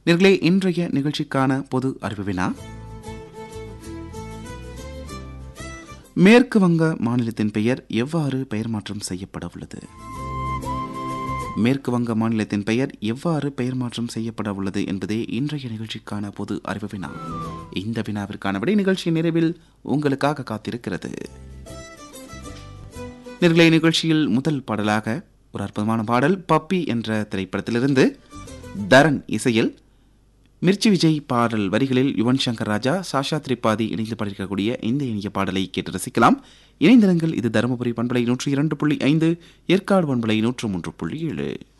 நேர்களே இன்றைய நிகழ்ச்சிக்கான பொது அறிவு வினா மேற்கு வங்க மாநிலத்தின் பெயர் எவ்வாறு பெயர் மாற்றம் செய்யப்பட உள்ளது மேற்கு வங்க மாநிலத்தின் பெயர் எவ்வாறு பெயர் மாற்றம் செய்யப்பட உள்ளது என்பதே இன்றைய நிகழ்ச்சிக்கான பொது அறிவு வினா இந்த வினாவிற்கான விடை நிகழ்ச்சி நிறைவில் உங்களுக்காக காத்திருக்கிறது நேர்களே நிகழ்ச்சியில் முதல் பாடலாக ஒரு அற்புதமான பாடல் பப்பி என்ற திரைப்படத்திலிருந்து தரன் இசையில் மிர்ச்சி விஜய் பாடல் வரிகளில் யுவன் சங்கர் ராஜா சாஷா திரிபாதி இணைந்து பாடியிருக்கக்கூடிய இந்த இனிய பாடலை கேட்டு ரசிக்கலாம் இணைந்திருங்கள் இது தருமபுரி பண்பலை நூற்றி இரண்டு புள்ளி ஐந்து ஏற்காடு பண்பலை நூற்று மூன்று புள்ளி ஏழு